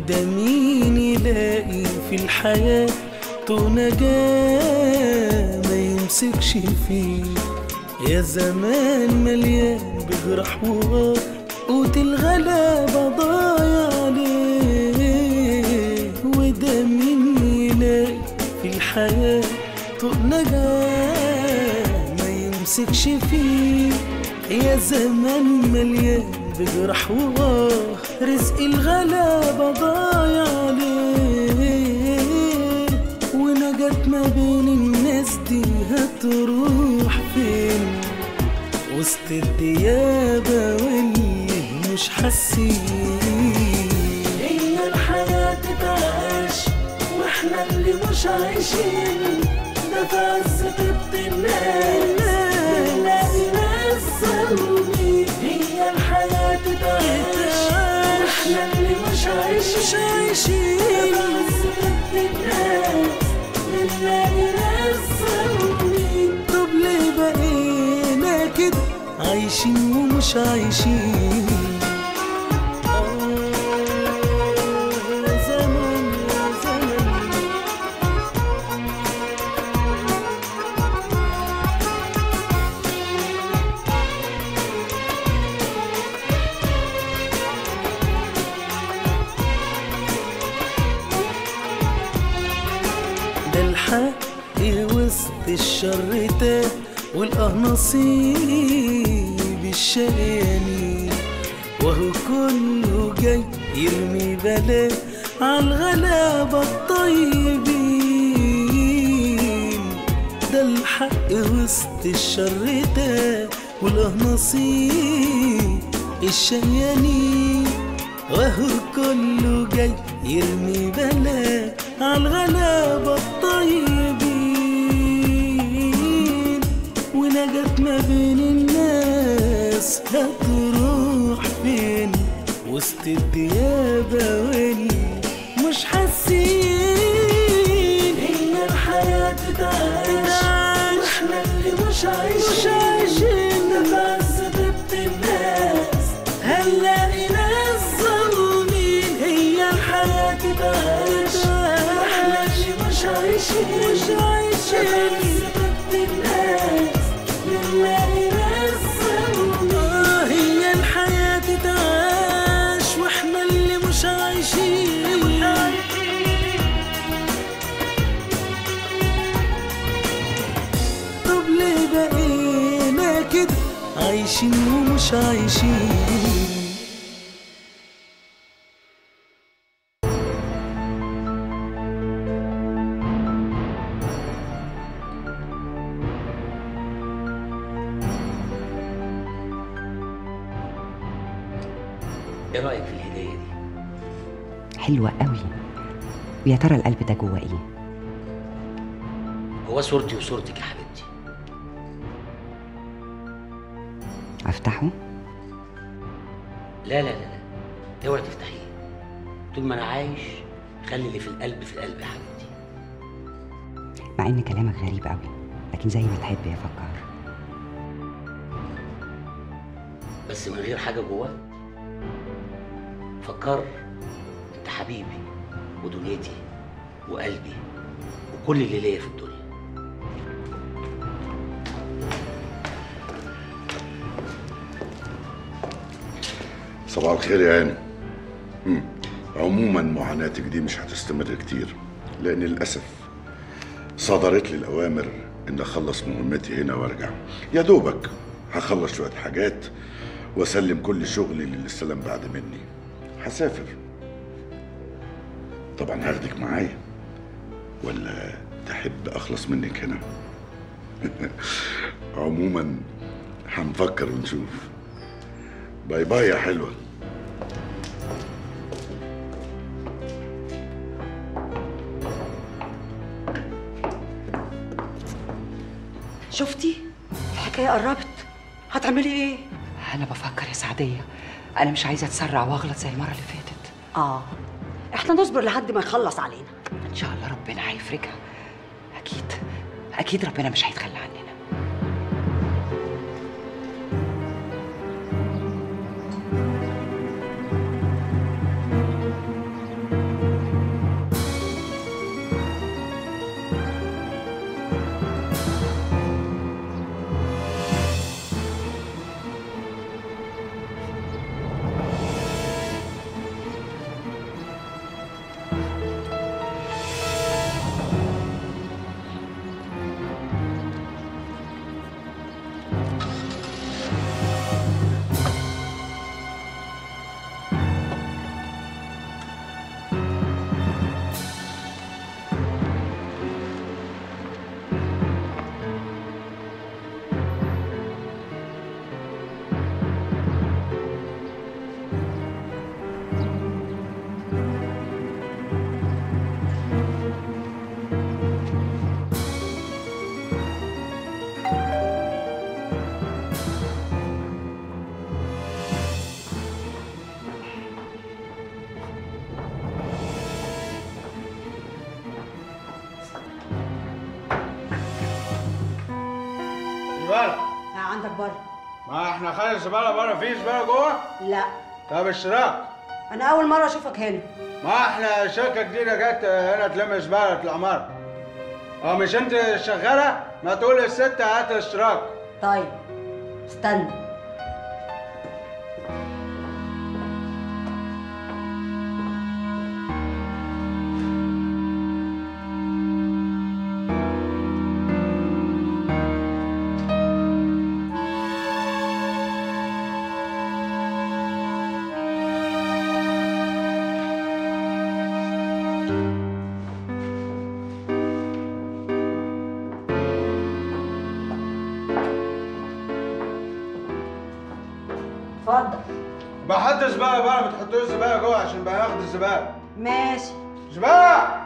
وده مين يلاقي في الحياة نجاة ما يمسكش فيه يا زمان مليان بجرح وغار قوت الغلابة ضايع عليه وده مين يلاقي في الحياة طوق نجاة ما يمسكش فيه يا زمان مليان بجرح وغار رزق الغلابة ضايع عليه ونجت ما بين الناس دي هتروح فين وسط الديابة واللي مش حاسين هي الحياة تتعاش واحنا اللي مش عايشين ده في عز طب الناس بنلاقي ناس ظالمين هي الحياة تتعاش واحنا اللي مش عايشين مش عايشين ده في عز طب الناس بنلاقي ناس ظالمين طب ليه بقينا كده عايشين ومش عايشين آه، يا زمان يا زمان ده الحق وسط الشر ده والقناصيب الشقيانين وهو كله جاي يرمي بلاء عالغلابة الطيبين ده الحق وسط الشر ده والقناصيب الشقيانين وهو كله جاي يرمي بلاء عالغلابة الطيبين ونجت ما بين الناس هتروح فين وسط الديابة واللي مش حاسين هي الحياة تتعاش واحنا اللي مش عايشين مش عايشين ده في عز طيبة الناس هنلاقي ناس ظالمين هي الحياة تتعاش واحنا اللي مش عايشين مش عايشين الناس بنلاقي ناس ظالمين آه هي الحياة تتعاش واحنا اللي مش عايشين مش عايشين طب ليه بقينا كده عايشين ومش عايشين ايه رايك في الهديه دي حلوة قوي ويا ترى القلب ده جوه ايه هو صورتي وصورتك يا حبيبتي افتحه لا لا لا لا اوعي تفتحيه طول ما انا عايش خلي اللي في القلب في القلب يا حبيبتي مع ان كلامك غريب قوي لكن زي ما تحب يا فكر بس من غير حاجه جواه فكر انت حبيبي ودنيتي وقلبي وكل اللي ليا في الدنيا صباح الخير يا هاني مم. عموما معاناتك دي مش هتستمر كتير لان للاسف صدرت لي الاوامر ان اخلص مهمتي هنا وارجع يا دوبك هخلص شويه حاجات واسلم كل شغلي للي استلم بعد مني هسافر طبعا هاخدك معايا ولا تحب اخلص منك هنا عموما هنفكر ونشوف باي باي يا حلوه شفتي الحكايه قربت هتعملي ايه انا بفكر يا سعدية انا مش عايزة اتسرع واغلط زي المرة اللي فاتت اه احنا نصبر لحد ما يخلص علينا ان شاء الله ربنا هيفرجها اكيد اكيد ربنا مش هيتخلى عننا الزباله ها عندك بره ما احنا خلي الزباله بره في زباله جوه لا طب اشتراك انا اول مره اشوفك هنا ما احنا شركه جديده جت هنا تلم زباله العماره اه مش انت شغاله ما تقول للست هات اشتراك طيب استنى اتفضل بحط زباله بره ما تحطوش زباله جوه عشان بقى ياخد الزباله ماشي زباله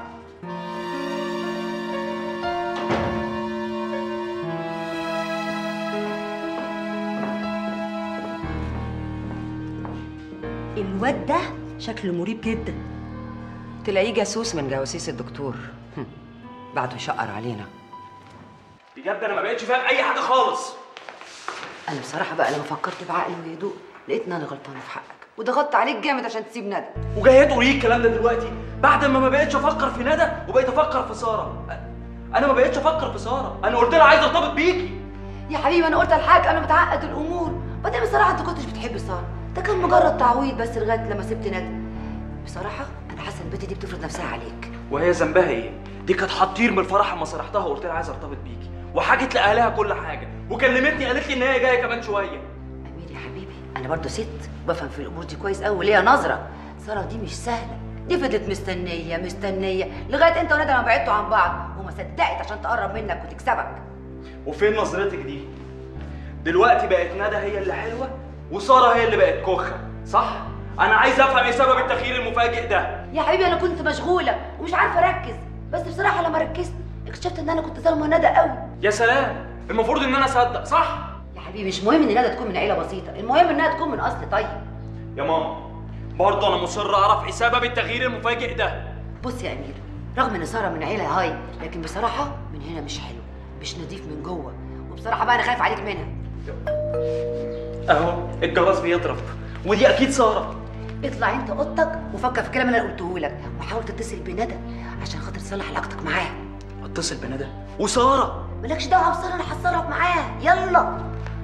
الواد ده شكله مريب جدا تلاقيه جاسوس من جواسيس الدكتور هم. بعده يشقر علينا بجد انا ما بقتش فاهم اي حاجه خالص انا بصراحه بقى لما فكرت بعقل وهدوء لقيت ان انا غلطانه في حقك وضغطت عليك جامد عشان تسيب ندى وجايه تقولي لي الكلام ده دلوقتي بعد ما ما بقتش افكر في ندى وبقيت افكر في ساره انا ما بقتش افكر في ساره انا قلت لها عايز ارتبط بيكي يا حبيبي انا قلت الحاج انا متعقد الامور بعدين بصراحه انت كنتش بتحب ساره ده كان مجرد تعويض بس لغايه لما سبت ندى بصراحه انا حاسه البنت دي بتفرض نفسها عليك وهي ذنبها ايه دي كانت هتطير من الفرح اما صرحتها وقلت لها عايز ارتبط بيكي وحكت لاهلها كل حاجه وكلمتني قالت لي ان هي جايه كمان شويه امير يا حبيبي انا برضو ست بفهم في الامور دي كويس قوي وليا نظره ساره دي مش سهله دي فضلت مستنيه مستنيه لغايه انت وندى ما بعدتوا عن بعض وما صدقت عشان تقرب منك وتكسبك وفين نظرتك دي دلوقتي بقت ندى هي اللي حلوه وساره هي اللي بقت كوخه صح انا عايز افهم ايه سبب التغيير المفاجئ ده يا حبيبي انا كنت مشغوله ومش عارفه اركز بس بصراحه لما ركزت اكتشفت ان انا كنت ظالمه ندى قوي يا سلام المفروض ان انا اصدق صح يا حبيبي مش مهم ان ندى تكون من عيله بسيطه المهم انها تكون من اصل طيب يا ماما برضه انا مصر اعرف ايه سبب التغيير المفاجئ ده بص يا امير رغم ان ساره من عيله هاي لكن بصراحه من هنا مش حلو مش نضيف من جوه وبصراحه بقى انا خايف عليك منها اهو الجرس بيضرب ودي اكيد ساره اطلع انت اوضتك وفكر في الكلام اللي انا قلته لك وحاول تتصل بندى عشان خاطر تصلح علاقتك معاها اتصل بندى وساره مالكش دعوه بساره انا هتصرف معاها يلا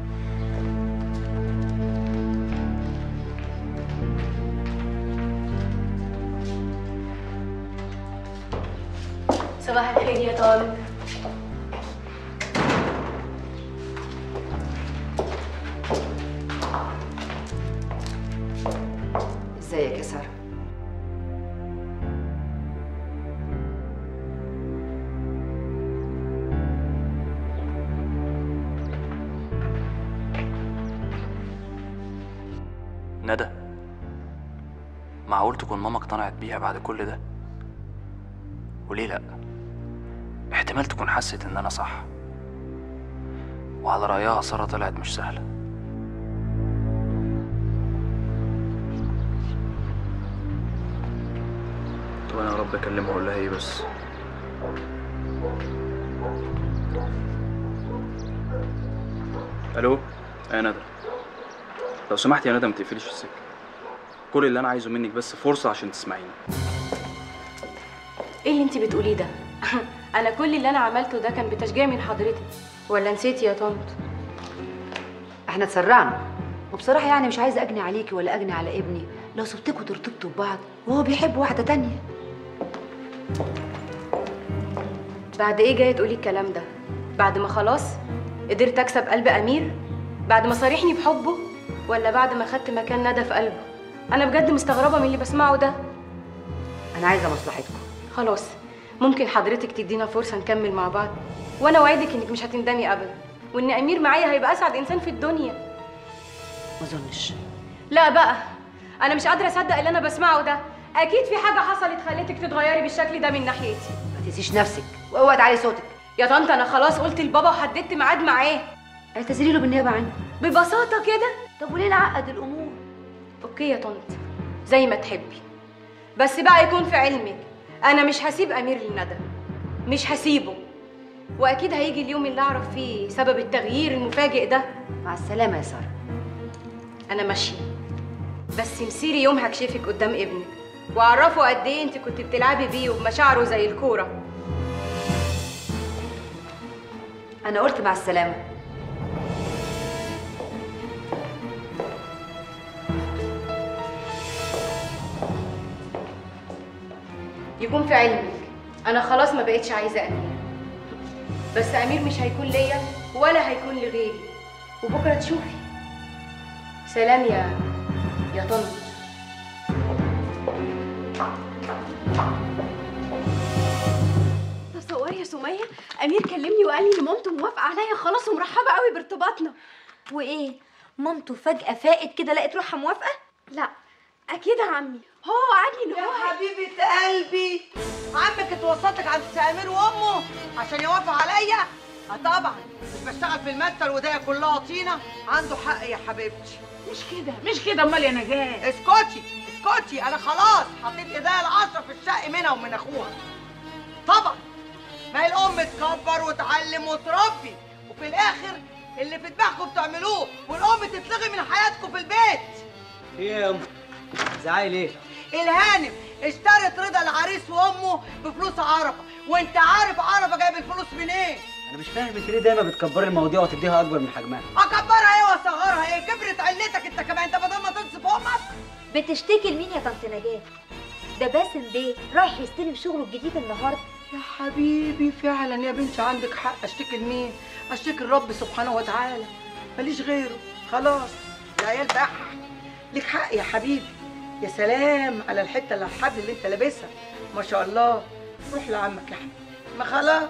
صباح الخير يا طالب ازيك يا ساره ندى معقول تكون ماما اقتنعت بيها بعد كل ده وليه لا احتمال تكون حست ان انا صح وعلى رايها ساره طلعت مش سهله طب انا يا رب اكلمها اقول لها ايه بس الو يا ندى لو سمحت يا ندى ما تقفليش السكه كل اللي انا عايزه منك بس فرصه عشان تسمعيني ايه اللي انت بتقوليه ده انا كل اللي انا عملته ده كان بتشجيع من حضرتك ولا نسيتي يا طنط احنا اتسرعنا وبصراحه يعني مش عايزه اجني عليكي ولا اجني على ابني لو سبتكوا ترتبطوا ببعض وهو بيحب واحده تانية بعد ايه جايه تقولي الكلام ده بعد ما خلاص قدرت اكسب قلب امير بعد ما صارحني بحبه ولا بعد ما خدت مكان ندى في قلبه انا بجد مستغربه من اللي بسمعه ده انا عايزه مصلحتكم خلاص ممكن حضرتك تدينا فرصه نكمل مع بعض وانا اوعدك انك مش هتندمي ابدا وان امير معايا هيبقى اسعد انسان في الدنيا ما اظنش لا بقى انا مش قادره اصدق اللي انا بسمعه ده اكيد في حاجه حصلت خلتك تتغيري بالشكل ده من ناحيتي ما تنسيش نفسك واوعي تعلي صوتك يا طنط انا خلاص قلت لبابا وحددت ميعاد معاه اعتذري له بالنيابه عني ببساطه كده طب وليه نعقد الامور اوكي يا طنط زي ما تحبي بس بقى يكون في علمك انا مش هسيب امير لندى مش هسيبه واكيد هيجي اليوم اللي اعرف فيه سبب التغيير المفاجئ ده مع السلامه يا ساره انا ماشيه بس مسيري يوم هكشفك قدام ابنك واعرفه قد ايه انت كنت بتلعبي بيه وبمشاعره زي الكوره انا قلت مع السلامه يكون في علمك انا خلاص ما بقتش عايزه امير بس امير مش هيكون ليا ولا هيكون لغيري وبكره تشوفي سلام يا يا طنط تصوري يا سمية أمير كلمني وقال لي إن مامته موافقة عليا خلاص ومرحبة قوي بارتباطنا وايه مامته فجأة فاقت كده لقيت روحها موافقة لا أكيد يا عمي هو وعدني إن هو يا حبيبة قلبي عمك اتوسطك عند سامر وامه عشان يوافق عليا اه طبعا مش بشتغل في المكتب وده كلها طينه عنده حق يا حبيبتي مش كده مش كده امال يا نجاة اسكتي اسكتي انا خلاص حطيت ايديا العشرة في الشق منها ومن اخوها طبعا ما هي الام تكبر وتعلم وتربي وفي الاخر اللي في دماغكم بتعملوه والام تتلغي من حياتكم في البيت ايه يا ام زعلي ليه الهانم اشترت رضا العريس وامه بفلوس عرفه وانت عارف عرفه جايب الفلوس منين انا مش فاهم انت ليه دايما بتكبري المواضيع وتديها اكبر من حجمها اكبرها ايه واصغرها ايه كبرت علتك انت كمان انت بدل ما تنصف امك بتشتكي لمين يا طنط نجاة ده باسم بيه رايح يستلم شغله الجديد النهارده يا حبيبي فعلا يا بنتي عندك حق اشتكي لمين اشتكي لرب سبحانه وتعالى ماليش غيره خلاص العيال بح لك حق يا حبيبي يا سلام على الحته اللي الحبل اللي انت لابسها ما شاء الله روح لعمك يا حبيبي ما خلاص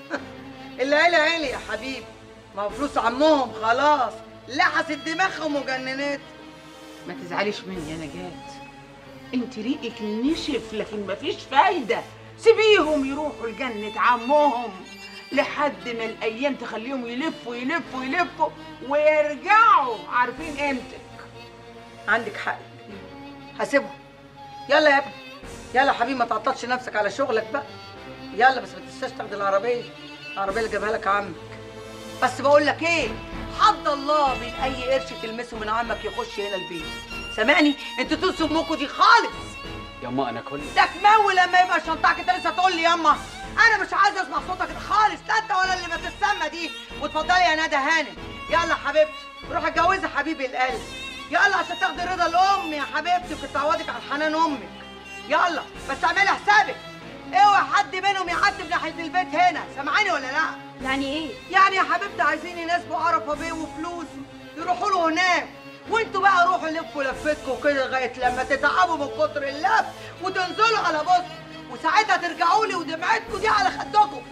العيله عيلي يا حبيبي ما هو فلوس عمهم خلاص لحست دماغهم وجننت ما تزعليش مني يا نجاة انت ريقك نشف لكن مفيش فايدة سيبيهم يروحوا لجنة عمهم لحد ما الأيام تخليهم يلفوا يلفوا يلفوا ويرجعوا عارفين قيمتك عندك حق هسيبهم يلا يا ابني يلا يا حبيبي ما تعطلش نفسك على شغلك بقى يلا بس ما تنساش تاخد العربيه العربيه اللي جابها لك عمك بس بقول لك ايه حد الله من اي قرش تلمسه من عمك يخش هنا البيت سامعني انتوا تنسوا امكم دي خالص يما انا كل ده كماوي لما يبقى شنطعك انت لسه تقول لي ياما انا مش عايزه اسمع صوتك خالص لا انت ولا اللي بتسمى دي واتفضلي يا ندى هانم يلا حبيبتي روح اتجوزي حبيبي القلب يلا عشان تاخدي رضا الام يا حبيبتي وكنت تعوضك على حنان امك يلا بس اعملي حسابك اوعي حد منهم يعدي ناحيه البيت هنا سامعاني ولا لا يعني إيه؟ يعني يا حبيبتي عايزين يناسبوا عرفه بيه وفلوس يروحوا له هناك وانتوا بقى روحوا لفوا لفتكم كده لغايه لما تتعبوا من كتر اللف وتنزلوا على بص وساعتها ترجعوا لي ودمعتكم دي على خدكم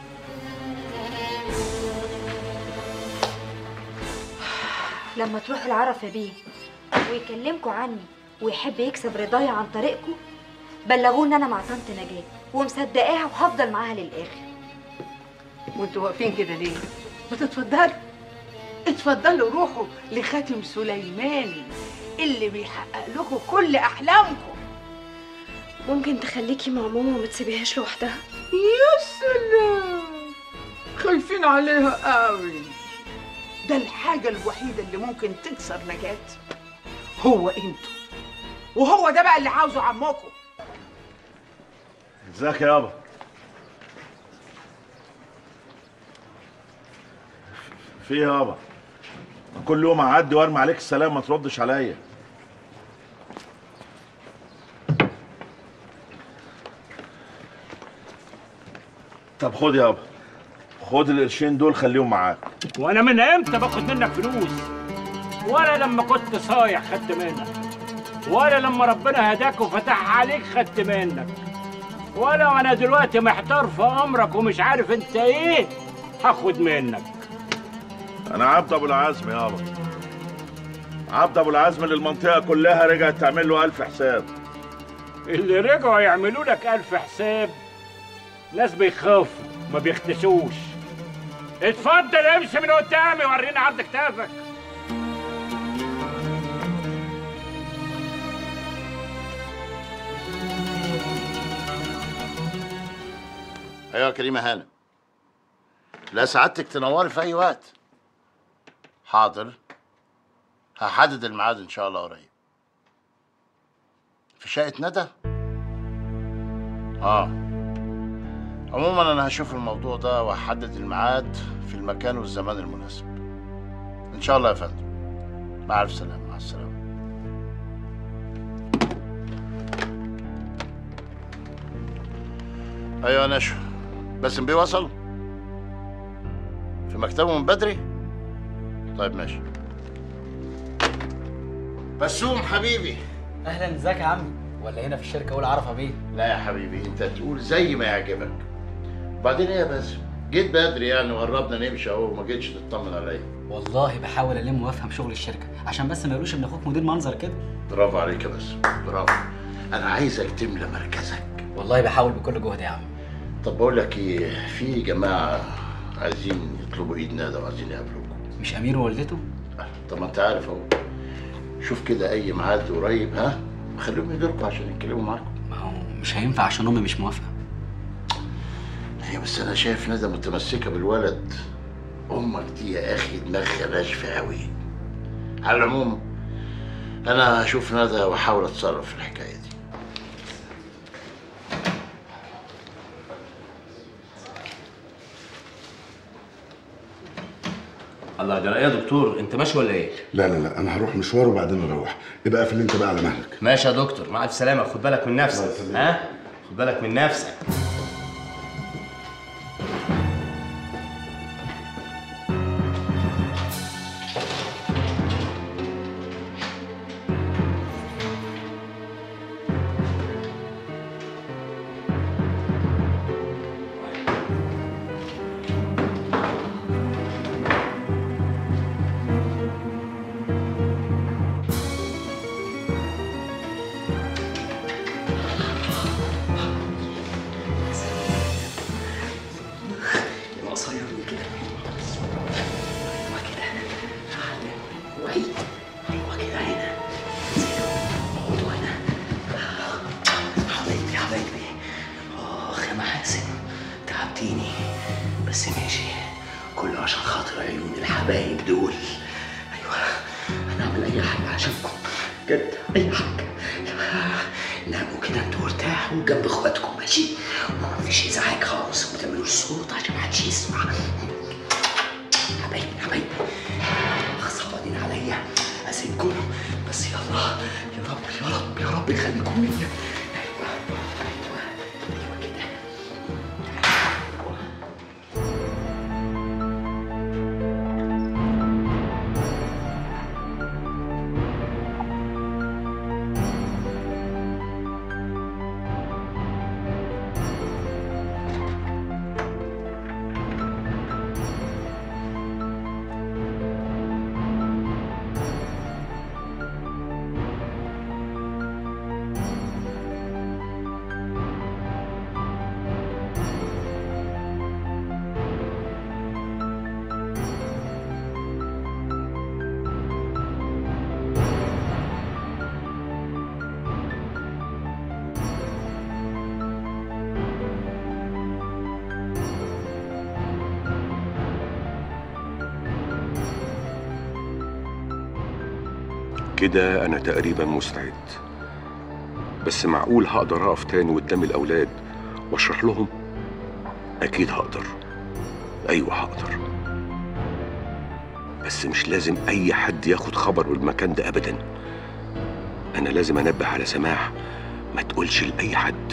لما تروح العرفة بيه ويكلمكوا عني ويحب يكسب رضايا عن طريقكم بلغوني انا مع طنط نجاة ومصدقاها وهفضل معاها للاخر وانتوا واقفين كده ليه؟ ما تتفضلوا اتفضلوا روحوا لخاتم سليمان اللي بيحقق لكم كل احلامكم ممكن تخليكي مع ماما وما تسيبيهاش لوحدها يا سلام خايفين عليها قوي ده الحاجة الوحيدة اللي ممكن تكسر نجاة هو انتوا وهو ده بقى اللي عاوزه عمكم ازيك يابا في ايه يابا كل يوم اعدي وارمي عليك السلام ما تردش عليا طب خد يابا خد القرشين دول خليهم معاك وانا من امتى باخد منك فلوس ولا لما كنت صايع خدت منك ولا لما ربنا هداك وفتح عليك خدت منك ولا وانا دلوقتي محتار في امرك ومش عارف انت ايه هاخد منك انا عبد ابو العزم يابا عبد ابو العزم اللي المنطقه كلها رجعت تعمل له الف حساب اللي رجعوا يعملوا لك الف حساب ناس بيخافوا ما بيختشوش اتفضل امشي من قدامي وريني عرض كتافك ايوه يا كريمه هانم لا سعادتك تنوري في اي وقت حاضر هحدد الميعاد ان شاء الله قريب في شقة ندى اه عموما انا هشوف الموضوع ده وهحدد الميعاد في المكان والزمان المناسب ان شاء الله يا فندم مع الف سلامه مع السلامه ايوه يا نشوى باسم بيه وصل في مكتبه من بدري طيب ماشي بسوم حبيبي اهلا ازيك يا عمي ولا هنا في الشركه اقول عرفه بيه لا يا حبيبي انت تقول زي ما يعجبك بعدين ايه يا باسم جيت بدري يعني وقربنا نمشي اهو وما جيتش تطمن عليا والله بحاول الم وافهم شغل الشركه عشان بس ما يقولوش ان اخوك مدير منظر كده برافو عليك يا باسم برافو انا عايزك تملى مركزك والله بحاول بكل جهد يا عم طب بقول لك ايه في جماعه عايزين يطلبوا ايد ندى وعايزين يقابلوكم مش امير ووالدته طب ما انت عارف اهو شوف كده اي ميعاد قريب ها خليهم يجيلكوا عشان يتكلموا معاكم ما هو مش هينفع عشان امي مش موافقه هي بس انا شايف ندى متمسكه بالولد امك دي يا اخي دماغها ناشفه قوي على العموم انا هشوف ندى واحاول اتصرف في الحكايه دي الله ده ايه يا دكتور انت ماشي ولا ايه؟ لا لا لا انا هروح مشوار وبعدين اروح يبقى قفل انت بقى على مهلك ماشي يا دكتور مع الف سلامه خد بالك من نفسك ها؟ خد بالك من نفسك يبقى قصير من كده ايوه كده وعيد ايوه كده هنا اقعدوا هنا حبايبي حبايبي اخ يا محاسن تعبتيني بس ماشي كله عشان خاطر عيون الحبايب دول ايوه انا اعمل اي حاجه عشانكم بجد اي حاجه ناموا كده انتوا ارتاحوا جنب اخواتكم ماشي ومفيش ازعاج خالص وما تعملوش صوت عشان محدش يسمع حبايبي حبايبي خصبانين عليا اسيبكم بس يلا يا رب يا رب يا رب يخليكم ليا ايوه ايوه ايوه كده كده أنا تقريبا مستعد بس معقول هقدر أقف تاني قدام الأولاد وأشرح لهم؟ أكيد هقدر أيوة هقدر بس مش لازم أي حد ياخد خبر بالمكان ده أبدا أنا لازم أنبه على سماح ما تقولش لأي حد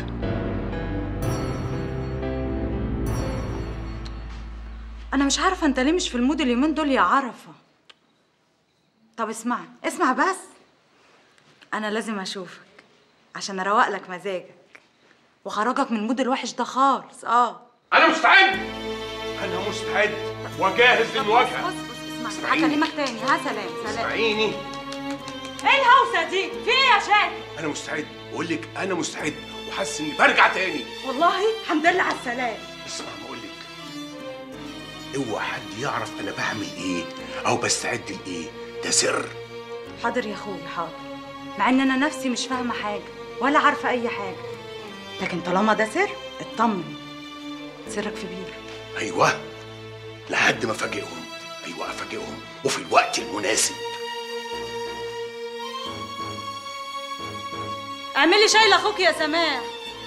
انا مش عارفه انت ليه مش في المود اليومين دول يا عرفه طب اسمع اسمع بس انا لازم اشوفك عشان اروق لك مزاجك وخرجك من المود الوحش ده خالص اه انا مستعد انا مستعد وجاهز للمواجهه اسمع اسمعيني. هكلمك تاني ها سلام سلام اسمعيني ايه الهوسه دي في ايه يا شاكر انا مستعد بقول لك انا مستعد وحاسس اني برجع تاني والله الحمد لله على السلام اسمع ما اقول لك اوعى حد يعرف انا بعمل ايه او بستعد لايه ده سر حاضر يا اخويا حاضر مع ان انا نفسي مش فاهمه حاجه ولا عارفه اي حاجه لكن طالما ده سر اطمن سرك في بير ايوه لحد ما افاجئهم ايوه افاجئهم وفي الوقت المناسب اعملي شاي لاخوك يا سماح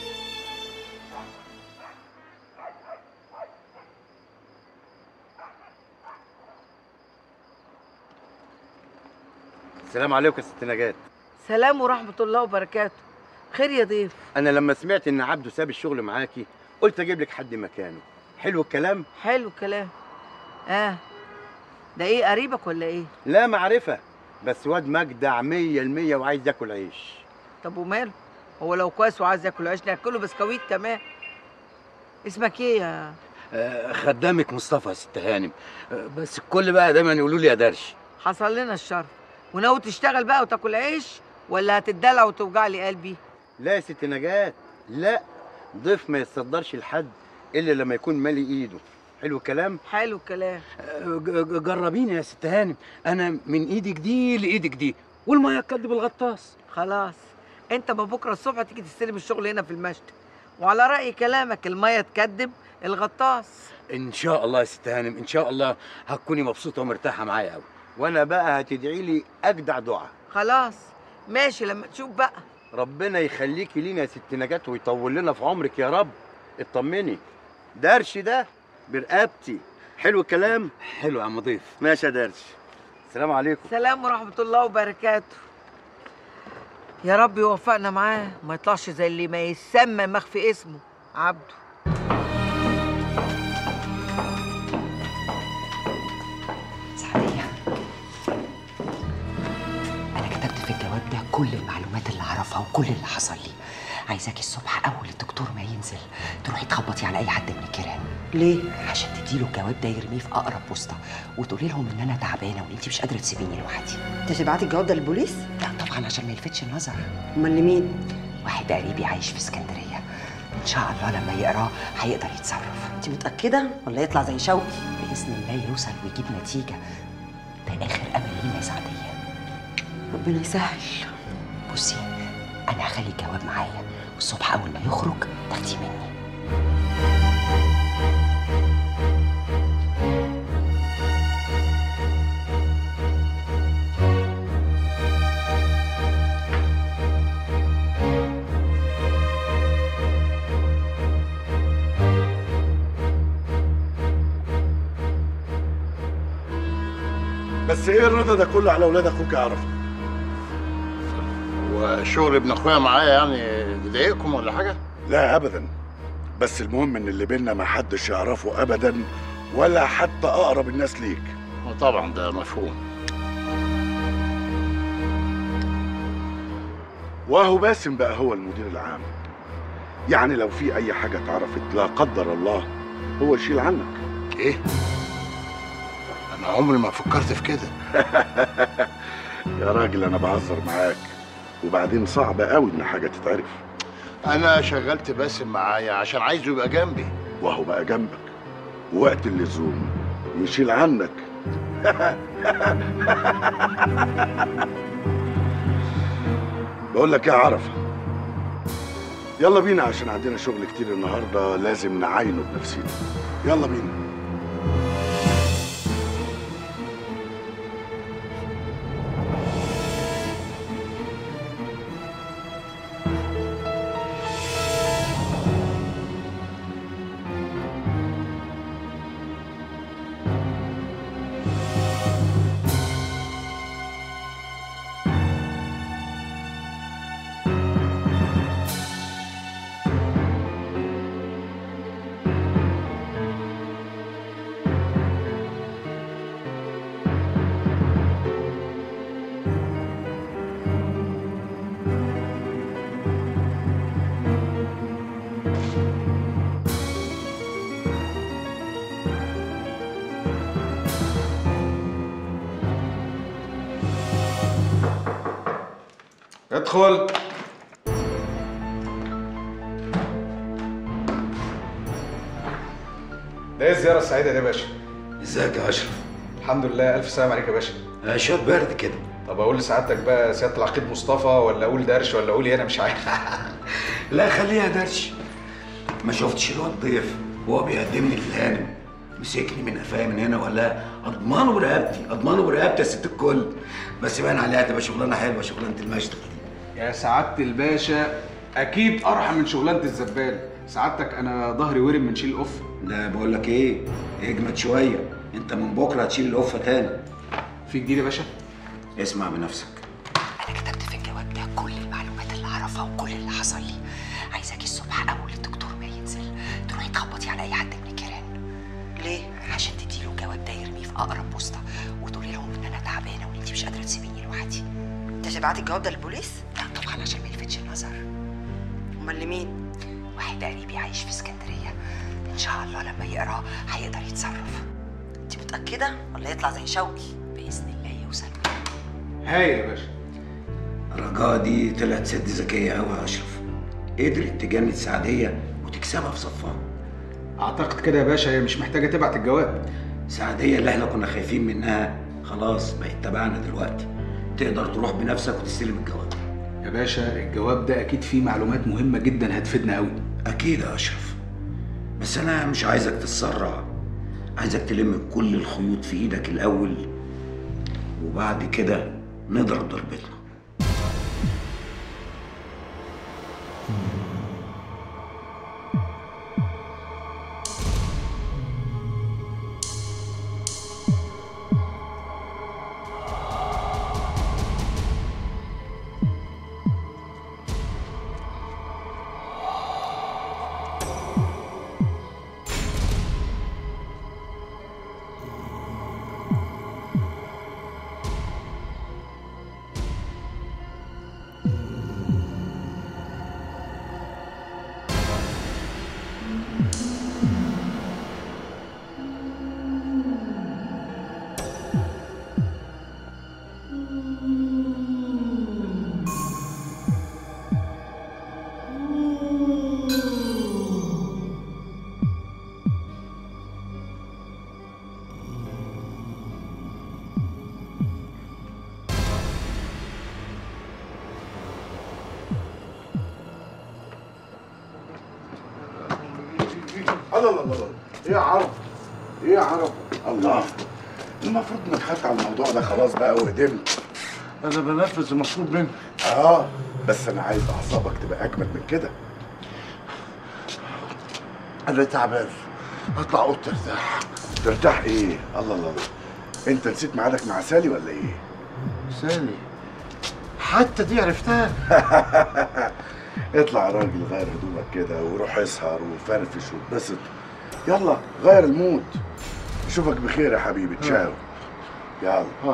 السلام عليكم يا ست نجاة سلام ورحمة الله وبركاته خير يا ضيف انا لما سمعت ان عبده ساب الشغل معاكي قلت اجيب لك حد مكانه حلو الكلام حلو الكلام اه ده ايه قريبك ولا ايه لا معرفة بس واد مجدع مية المية وعايز ياكل عيش طب وماله هو لو كويس وعايز ياكل عيش ناكله بسكويت كمان اسمك ايه يا آه، خدامك مصطفى يا ست هانم آه، بس الكل بقى دايما يقولوا لي يا درش حصل لنا الشر وناوي تشتغل بقى وتاكل عيش ولا هتدلع وتوجع لي قلبي لا يا ست نجاة لا ضيف ما يتصدرش لحد الا لما يكون مالي ايده حلو الكلام حلو الكلام ج- ج- جربيني يا ست هانم انا من ايدك دي لايدك دي والميه تكدب الغطاس خلاص انت ما بكره الصبح تيجي تستلم الشغل هنا في المشتى وعلى راي كلامك الميه تكدب الغطاس ان شاء الله يا ست هانم ان شاء الله هتكوني مبسوطه ومرتاحه معايا قوي وانا بقى هتدعي لي اجدع دعاء خلاص ماشي لما تشوف بقى ربنا يخليكي لينا يا ست نجاة ويطول لنا في عمرك يا رب اطمني درش ده برقبتي حلو الكلام حلو يا عم ضيف ماشي يا درش السلام عليكم سلام ورحمه الله وبركاته يا رب يوفقنا معاه ما يطلعش زي اللي ما يسمى مخفي اسمه عبده سعدية أنا كتبت في الجواب ده كل المعلومات اللي أعرفها وكل اللي حصل لي عايزاكي الصبح أول الدكتور ما ينزل تروحي تخبطي على أي حد من الجيران ليه؟ عشان تديله الجواب ده يرميه في أقرب بوسطة وتقولي لهم إن أنا تعبانة وإن أنت مش قادرة تسيبيني لوحدي انت تبعتي الجواب ده للبوليس؟ لا طبعا عشان ما يلفتش النظر امال لمين؟ واحد قريبي عايش في اسكندرية إن شاء الله لما يقراه هيقدر يتصرف انت متأكدة ولا يطلع زي شوقي؟ بإذن الله يوصل ويجيب نتيجة ده آخر أمل لينا يا سعدية ربنا يسهل بصي أنا هخلي الجواب معايا والصبح أول ما يخرج تاخديه مني بس ايه الرضا ده كله على اولاد اخوك يا عرفه وشغل ابن اخويا معايا يعني بيضايقكم ولا حاجه؟ لا ابدا بس المهم ان اللي بينا ما حدش يعرفه ابدا ولا حتى اقرب الناس ليك طبعا ده مفهوم وهو باسم بقى هو المدير العام يعني لو في اي حاجه اتعرفت لا قدر الله هو يشيل عنك ايه انا عمري ما فكرت في كده يا راجل انا بهزر معاك وبعدين صعب قوي ان حاجه تتعرف انا شغلت باسم معايا عشان عايزه يبقى جنبي وهو بقى جنبك وقت اللزوم يشيل عنك بقول لك يا عرفه يلا بينا عشان عندنا شغل كتير النهارده لازم نعاينه بنفسنا يلا بينا ادخل ده ايه الزيارة السعيدة دي يا باشا؟ ازيك يا اشرف الحمد لله ألف سلام عليك يا باشا آه، شويه برد كده طب أقول لسعادتك بقى سيادة العقيد مصطفى ولا أقول درش ولا أقول إيه أنا مش عارف لا خليها درش ما شفتش الواد ضيف وهو بيقدمني للهانم مسكني من قفايا من هنا ولا اضمانه برقبتي اضمانه برقبتي يا ست الكل بس باين عليها تبقى شغلانه حلوه شغلانه المشتل يا سعادة الباشا أكيد أرحم من شغلانة الزبال سعادتك أنا ظهري ورم من شيل القف لا بقول لك ايه اجمد شويه انت من بكره هتشيل القفه تاني في جديد يا باشا اسمع بنفسك كتبت في الجواب ده كل المعلومات اللي اعرفها وكل اللي حصل لي عايزاكي الصبح اول الدكتور ما ينزل تروحي تخبطي على اي حد من الجيران ليه عشان تديله الجواب ده يرميه في اقرب بوسطه وتقولي لهم ان انا تعبانه وان انت مش قادره تسيبيني لوحدي انت تبعتي الجواب ده للبوليس لا طبعا عشان ما يلفتش النظر امال لمين واحد قريبي عايش في اسكندريه ان شاء الله لما يقراه هيقدر يتصرف انت متاكده ولا يطلع زي شوقي باذن الله يوصل هاي يا باشا رجاء دي طلعت ست ذكيه قوي يا اشرف قدرت تجند سعديه وتكسبها في صفها اعتقد كده يا باشا هي مش محتاجه تبعت الجواب سعديه اللي احنا كنا خايفين منها خلاص بقت تبعنا دلوقتي تقدر تروح بنفسك وتستلم الجواب يا باشا الجواب ده اكيد فيه معلومات مهمه جدا هتفيدنا قوي اكيد يا اشرف بس انا مش عايزك تتسرع عايزك تلم كل الخيوط في ايدك الاول وبعد كده نضرب ضربتنا الله الله الله ايه يا عرب ايه يا عرب الله المفروض انك خدت على الموضوع ده خلاص بقى وهدمت انا بنفذ المطلوب مني اه بس انا عايز اعصابك تبقى اجمد من كده انا تعبان اطلع اوضتي ارتاح ترتاح ايه الله الله الله انت نسيت ميعادك مع سالي ولا ايه سالي حتى دي عرفتها اطلع يا راجل غير هدومك كده وروح اسهر وفرفش واتبسط يلا غير المود اشوفك بخير يا حبيبي تشاو يلا حاضر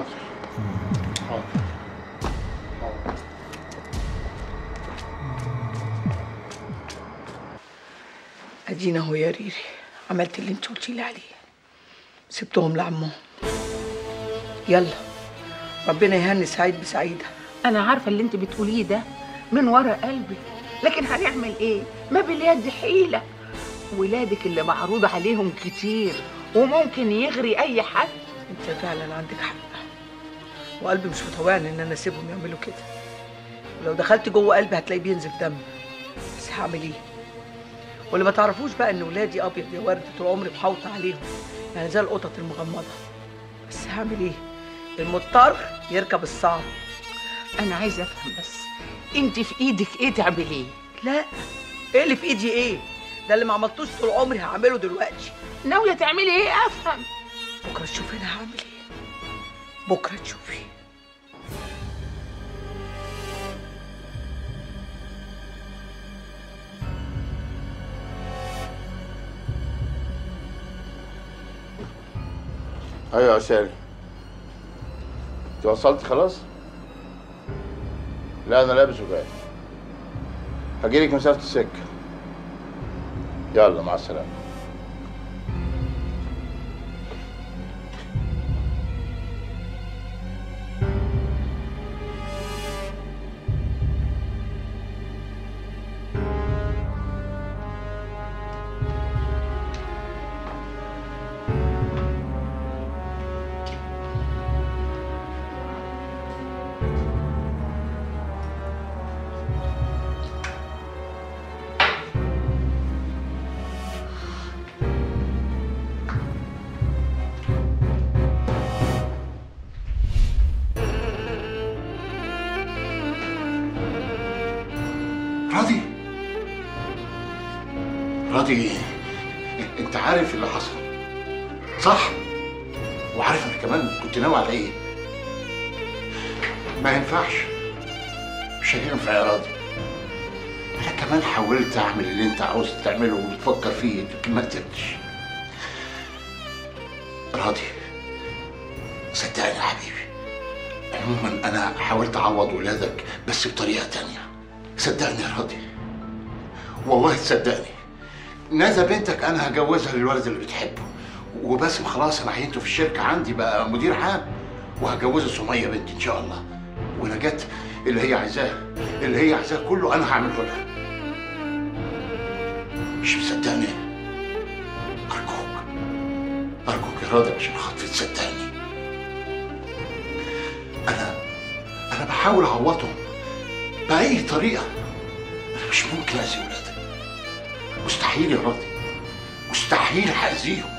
ادينا اهو يا ريري عملت اللي انت قلتي لي عليه سبتهم لعمهم يلا ربنا يهني سعيد بسعيده انا عارفه اللي انت بتقوليه ده من ورا قلبي لكن هنعمل ايه ما باليد حيله ولادك اللي معروض عليهم كتير وممكن يغري اي حد انت فعلا عندك حق وقلبي مش مطوعني ان انا اسيبهم يعملوا كده ولو دخلت جوه قلبي هتلاقيه بينزف دم بس هعمل ايه واللي ما تعرفوش بقى ان ولادي ابيض يا ورد طول عمري محاوطه عليهم يعني زي القطط المغمضه بس هعمل ايه المضطر يركب الصعب انا عايزه افهم بس انت في ايدك ايه تعمليه لا ايه اللي في ايدي ايه ده اللي ما عملتوش طول عمري هعمله دلوقتي ناويه تعملي ايه افهم بكره تشوفي انا هعمل ايه بكره تشوفي ايوه يا سالي انت وصلت خلاص لا انا لابس وجاي هجيلك مسافه السكه يلا مع السلامه راضي راضي انت عارف اللي حصل صح وعارف انا كمان كنت ناوي على ايه ما ينفعش مش هينفع يا راضي انا كمان حاولت اعمل اللي انت عاوز تعمله وبتفكر فيه لكن ما قدرتش راضي صدقني يا حبيبي عموما انا حاولت اعوض ولادك بس بطريقه تانية صدقني يا راضي والله تصدقني ندى بنتك انا هجوزها للولد اللي بتحبه وباسم خلاص انا عينته في الشركه عندي بقى مدير عام وهجوزه سميه بنتي ان شاء الله ونجاة اللي هي عايزاه اللي هي عايزاه كله انا هعمله لها مش مصدقني ارجوك ارجوك يا راضي عشان خاطري تصدقني انا انا بحاول اعوضهم باي طريقه انا مش ممكن اذي ولادك مستحيل يا راضي مستحيل هاذيهم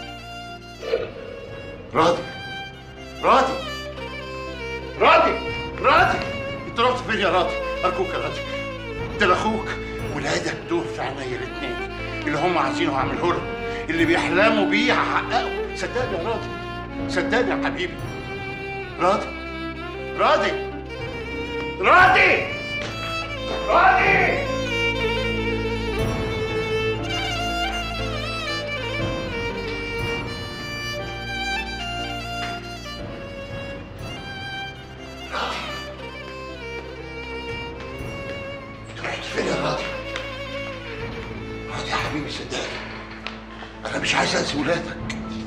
راضي راضي راضي راضي انت رحت فين يا راضي ارجوك يا راضي ده اخوك ولادك دول في عينيا الاثنين اللي هم عايزينه هعمله لهم اللي بيحلموا بيه هحققه صدقني يا راضي صدقني يا حبيبي راضي راضي راضي راضي رحت فين يا راضي؟ راضي يا حبيبي صدقني انا مش عايز اذي ولادك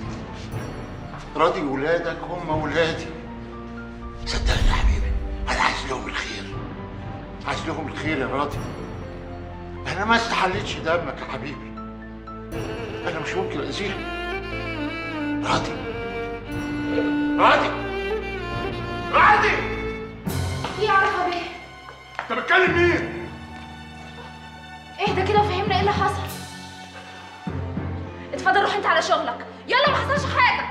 راضي ولادك هم ولادي صدقني يا حبيبي انا عايز لهم الخير عايز لهم الخير يا راضي انا ما استحليتش دمك يا حبيبي انا مش ممكن اذيهم راضي راضي راضي في عرفة بيه انت بتكلم مين؟ اهدى كده وفهمنا ايه اللي حصل اتفضل روح انت على شغلك يلا ما حصلش حاجة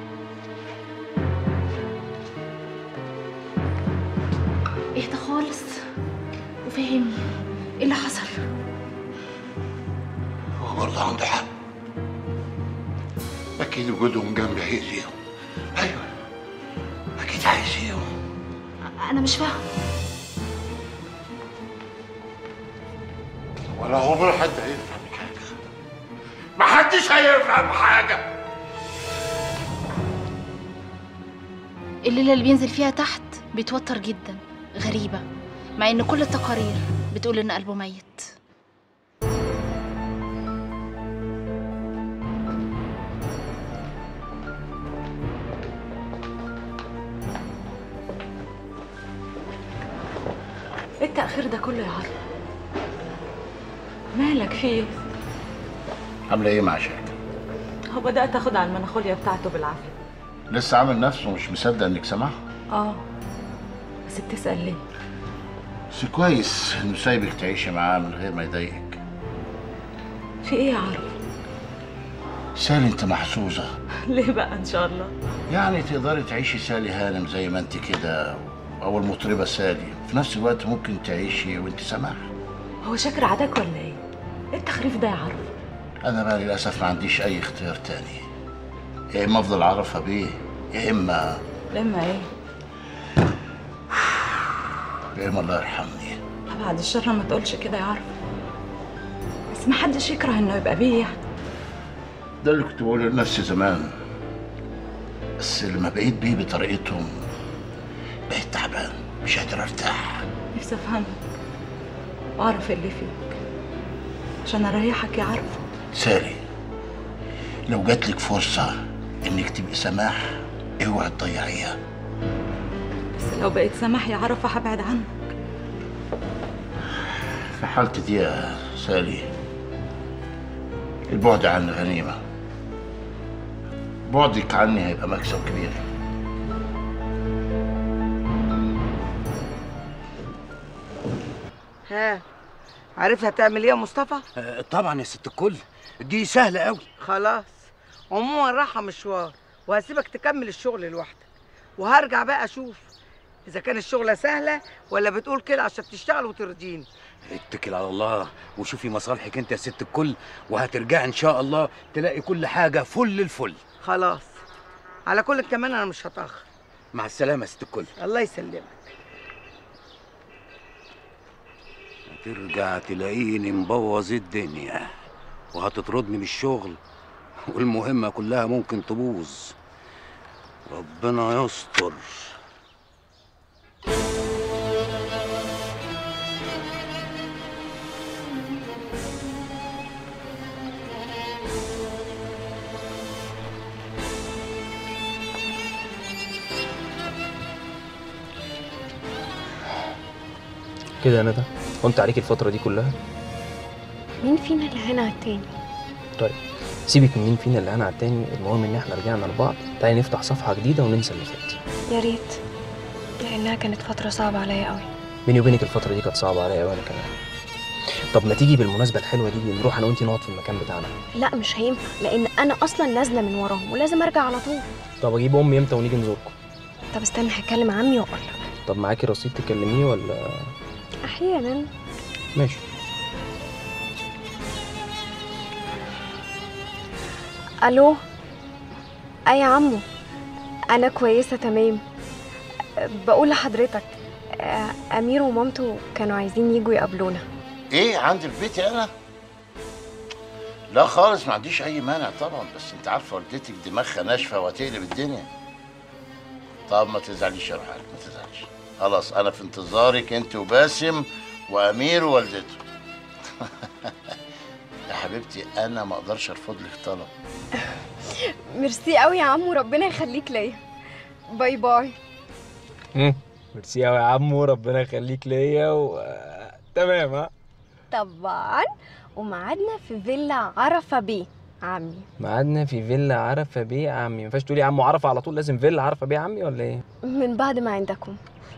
اهدى خالص وفهمني ايه اللي حصل هو برضه عنده حق اكيد وجودهم جنبي هيأذيهم ايوه اكيد هيأذيهم انا مش فاهم ولا عمر حد هيفهم حاجه محدش هيفهم حاجه الليلة اللي بينزل فيها تحت بيتوتر جدا غريبة مع ان كل التقارير بتقول ان قلبه ميت ايه التأخير ده كله يا عرب مالك في ايه؟ عامله ايه مع شركه هو بدأت اخد على المناخوليا بتاعته بالعافية لسه عامل نفسه مش مصدق انك سامعها اه بس بتسأل ليه؟ بس كويس انه سايبك تعيشي معاه من غير ما يضايقك في ايه يا عرب؟ سالي انت محظوظه ليه بقى ان شاء الله؟ يعني تقدري تعيشي سالي هانم زي ما انت كده او المطربه سالي في نفس الوقت ممكن تعيشي وانت سامعه هو شاكر عداك ولا ايه؟ ايه التخريف ده يا عرب؟ انا بقى للاسف ما عنديش اي اختيار تاني يا اما افضل اعرفها بيه يا اما لما ايه؟ يا اما الله يرحمني بعد الشر ما تقولش كده يا عرب بس ما حدش يكره انه يبقى بيه يعني ده اللي كنت بقوله لنفسي زمان بس لما بقيت بيه بطريقتهم بقيت تعبان مش قادر ارتاح نفسي افهمك واعرف اللي فيك عشان اريحك يا عرب سالي لو جاتلك فرصة انك تبقي سماح اوعي تضيعيها بس لو بقيت سماح يا عرفة هبعد عنك في حالتي دي يا سالي البعد عني غنيمة بعدك عني هيبقى مكسب كبير ها عارف هتعمل ايه يا مصطفى طبعا يا ست الكل دي سهلة قوي خلاص عموما رايحه مشوار وهسيبك تكمل الشغل لوحدك وهرجع بقى اشوف اذا كان الشغله سهله ولا بتقول كده عشان تشتغل وترضيني اتكل على الله وشوفي مصالحك انت يا ست الكل وهترجعي ان شاء الله تلاقي كل حاجه فل الفل خلاص على كل كمان انا مش هتاخر مع السلامه يا ست الكل الله يسلمك ترجع تلاقيني مبوظ الدنيا وهتطردني من الشغل والمهمة كلها ممكن تبوظ ربنا يستر كده يا ندى وانت عليك الفترة دي كلها مين فينا اللي هنا على التاني طيب سيبك من مين فينا اللي انا على التاني المهم ان احنا رجعنا لبعض تعالي نفتح صفحة جديدة وننسى اللي فات يا ريت لانها كانت فتره صعبه عليا قوي بيني وبينك الفترة دي كانت صعبة عليا وانا كمان طب ما تيجي بالمناسبة الحلوة دي نروح انا وانتي نقعد في المكان بتاعنا لا مش هينفع لان انا اصلا نازله من وراهم ولازم ارجع على طول طب اجيب امي امتى ونيجي نزوركم طب استنى هكلم عمي واقول له طب معاكي رصيد تكلميه ولا احيانا ماشي الو اي يا عمو انا كويسه تمام بقول لحضرتك آه، امير ومامته كانوا عايزين يجوا يقابلونا ايه عند البيت انا لا خالص ما عنديش اي مانع طبعا بس انت عارفه والدتك دماغها ناشفه وهتقلب الدنيا طب ما تزعليش يا روح قلبي، ما تزعليش خلاص انا في انتظارك انت وباسم وامير ووالدته يا حبيبتي انا ما اقدرش ارفض لك طلب ميرسي قوي يا عمو ربنا يخليك ليا باي باي امم ميرسي قوي يا عمو ربنا يخليك ليا و تمام ها طبعا وميعادنا في فيلا عرفه بيه عمي ميعادنا في فيلا عرفة بيه عمي ما ينفعش تقولي عمو عرفة على طول لازم فيلا عرفة بيه عمي ولا ايه من بعد ما عندكم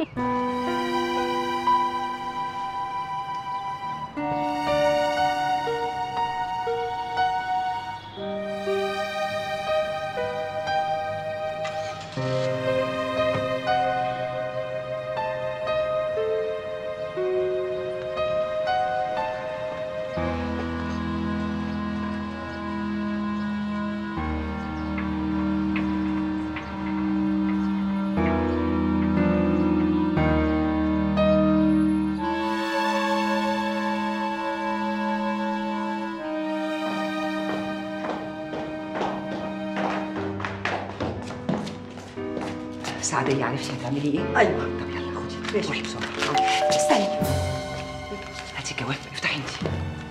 سعدية عرفتي هتعملي ايه؟ ايوه طب يلا خدي ماشي روحي بسرعة استني هاتي الجواب افتحي انت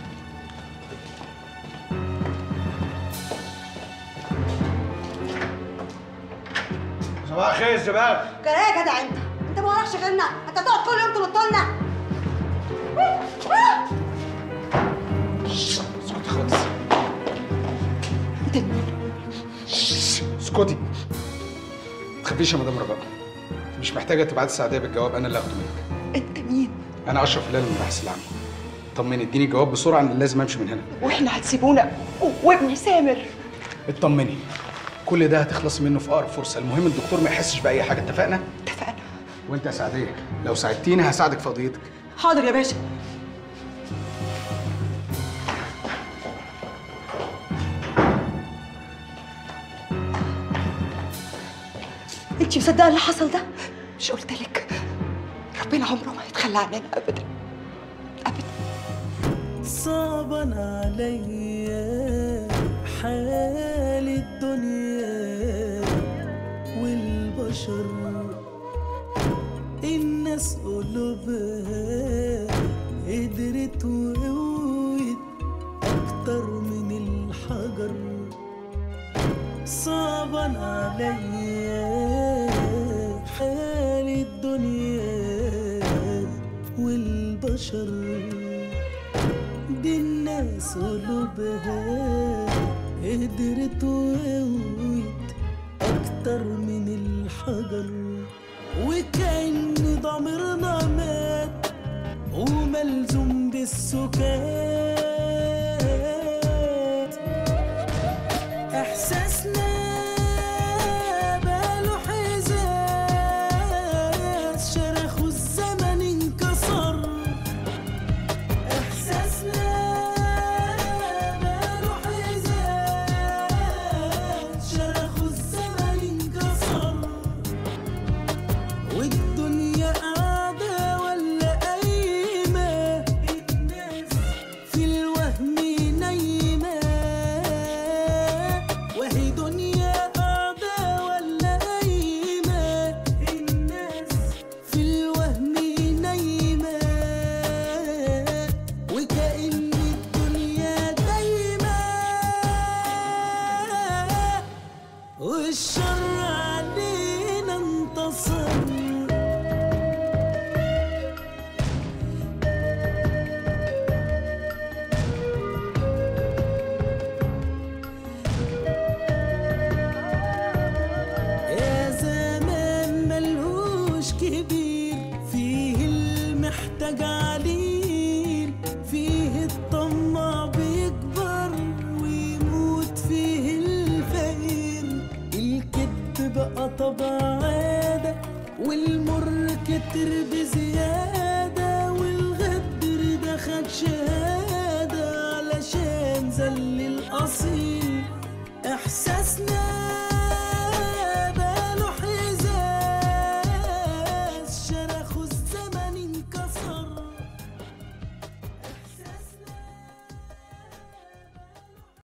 صباح الخير يا زبال جرى ايه يا جدع انت؟ انت ما وراكش غيرنا، انت تقعد كل يوم تنط لنا اسكتي خالص اسكتي ما تخافيش يا مدام رجاء مش محتاجه تبعتي سعديه بالجواب انا اللي هاخده منك انت مين؟ انا اشرف هلال من البحث العام طمني اديني جواب بسرعه ان لازم امشي من هنا واحنا هتسيبونا و- وابني سامر اطمني كل ده هتخلصي منه في اقرب فرصه المهم الدكتور ما يحسش باي حاجه اتفقنا اتفقنا وانت يا سعديه لو ساعدتيني هساعدك في قضيتك حاضر يا باشا انت مصدقه اللي حصل ده؟ مش قلت لك ربنا عمره ما هيتخلى عننا ابدا صعبا عليا حال الدنيا والبشر الناس قلوبها قدرت وقوت أكتر من الحجر صعبا عليا حال الدنيا والبشر دي الناس قلوبها قدرت وقوت أكتر من الحجر وكأن ضميرنا مات وملزوم بالسكات إحساسنا باله حزاز كبير فيه المحتاج عليه